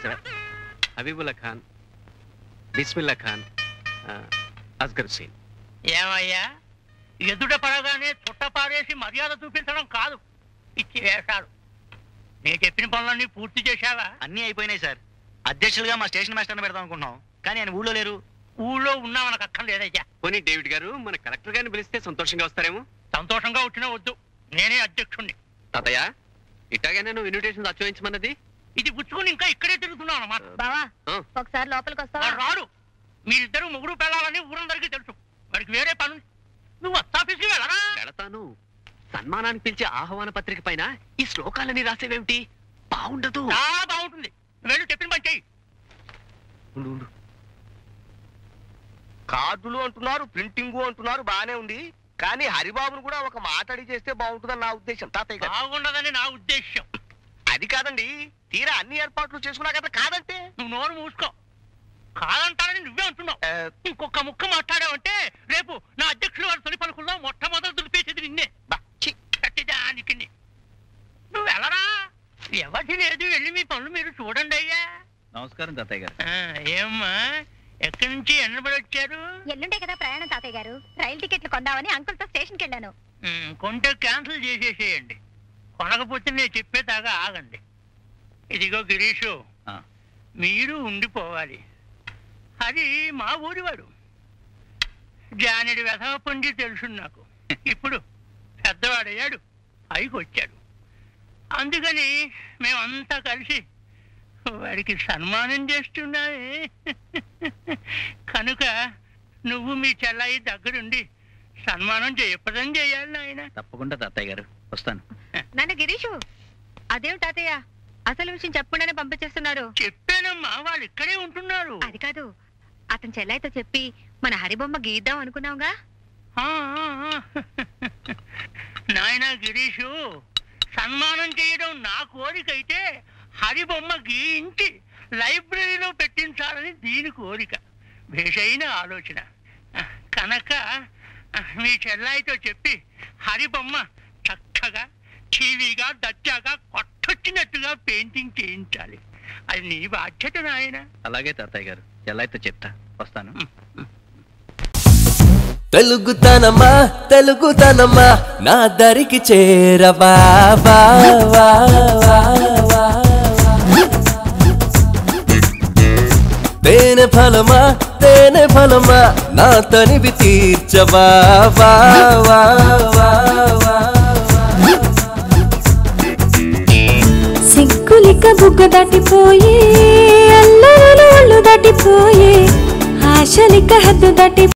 Sir Habibullah Khan Bismillah Khan ఆ, అస్గర్ హుసేన్ ఏమయ్యా ఎదుట పడగానే చుట్ట పారేసి మర్యాద చూపించడం కాదు ఇచ్చి వేషాలు నేను చెప్పిన పనులన్నీ పూర్తి చేశావా అన్నీ అయిపోయినాయి సార్ అధ్యక్షులుగా మా స్టేషన్ మాస్టర్ని పెడదాం అనుకుంటున్నాం కానీ ఆయన ఊళ్ళో లేరు ఊళ్ళో ఉన్నా మనకు అక్కర్లేదయ్యా పోనీ డేవిడ్ గారు మన కలెక్టర్ గారిని పిలిస్తే సంతోషంగా వస్తారేమో సంతోషంగా వచ్చినా వద్దు నేనే అధ్యక్షుణ్ణి తాతయ్య ఇట్లాగైనా నువ్వు ఇన్విటేషన్ అచ్చోయించమన్నది ఇది పుచ్చుకుని ఇంకా ఇక్కడే తిరుగుతున్నావు అన్నమాట బావా ఆ, ఒకసారి లోపలికి వస్తావా వాడు రాడు మీరిద్దరు ముగ్గురు పెళ్ళాలని ఊరందరికీ తెలుసు వాడికి వేరే పని ఉంది. నువ్వు వస్తాఫీస్కి వెళ్ళరా వెళతాను సన్మానానికి పిలిచే ఆహ్వాన పత్రిక పైన ఈ శ్లోకాలని రాసేవేమిటి బాగుండదు చాలా బాగుంటుంది నువ్వు వెళ్ళి చెప్పిన పని చెయ్యి ఉండు, ఉండు. కార్డులు అంటున్నారు ప్రింటింగ్ అంటున్నారు బానే ఉంది కానీ హరిబాబును కూడా ఒక మాట అడిగి చేస్తే బాగుంటుందని నా ఉద్దేశం తాతయ్య గారు బాగుండదని నా ఉద్దేశ్యం అది కాదండి తీరా అన్ని ఏర్పాట్లు చేసుకున్నా కదా కాదంటే నువ్వు నోరు మూసుకో కాదంటానని నువ్వే అంటున్నావు ఆ, ఇంకొక ముక్క మాట్లాడావంటే రేపు నా అధ్యక్షులు వారి తొలి పలుకుల్లో మొట్టమొదటి దులిపేసేది నిన్నే బా, ఛీ. కట్టిదానికి నువ్వు వెళ్ళరా ఎవరి లేదు వెళ్ళి మీ పనులు మీరు చూడండి అయ్యా నమస్కారం తాతయ్య గారు ఆ, ఏమ్మా ఎక్కడి నుంచి ఎన్నబడి వచ్చారు ఎల్లుండే కదా ప్రయాణం తాతయ్య గారు రైలు టికెట్లు కొందామని అంకుల్ తో స్టేషన్కి వెళ్ళాను ఉమ్, కొంటే క్యాన్సిల్ చేసేసేయండి కొనకపోతే నేను చెప్పేదాకా ఆగండి ఇదిగో గిరీషు ఆ. మీరు ఉండిపోవాలి అది మా ఊరివాడు జానడి వెధవ పొంది తెలుసు నాకు ఇప్పుడు పెద్దవాడయ్యాడు పైకి వచ్చాడు అందుకని మేమంతా కలిసి వాడికి సన్మానం చేస్తున్నామే కనుక నువ్వు మీ చెల్లాయి దగ్గరుండి సన్మానం చేయపదం చేయాలి నాయన తప్పకుండా తాతయ్య గారు వస్తాను నాన్న గిరీషు అదేం తాతయ్య అసలు విషయం చెప్పకుండానే పంపించేస్తున్నారు చెప్పానమ్మా వాళ్ళు ఇక్కడే ఉంటున్నారు అది కాదు అతని చెల్లైతో చెప్పి మన హరిబొమ్మ గీద్దాం అనుకున్నావుగా ఆ, ఆ, ఆ. నాయనా గిరీషు సన్మానం చేయడం నా కోరికైతే హరిబొమ్మ గీయించి లైబ్రరీలో పెట్టించాలని దీని కోరిక భేషైన ఆలోచన కనుక మీ చెల్లాయితో చెప్పి హరిబొమ్మ చక్కగా టీవీగా దచ్చాగా కొట్టొచ్చినట్టుగా పెయింటింగ్ చేయించాలి అది నీ బాధ్యత నాయన అలాగే తాతయ్య గారు ఎలా అయితే చెప్తా వస్తాను తెలుగుతనమా తెలుగుతనమా నా దరికి చేరవా వా, వా, వా, వా. తేనె ఫలమా తేనె ఫలమా నా తనివి తీర్చవా వా, వా, వా, వా. సిగ్గులిక బుగ్గ దాటిపోయే అల్లరులు ఒళ్ళు దాటిపోయే ఆశలిక హద్దు దాటి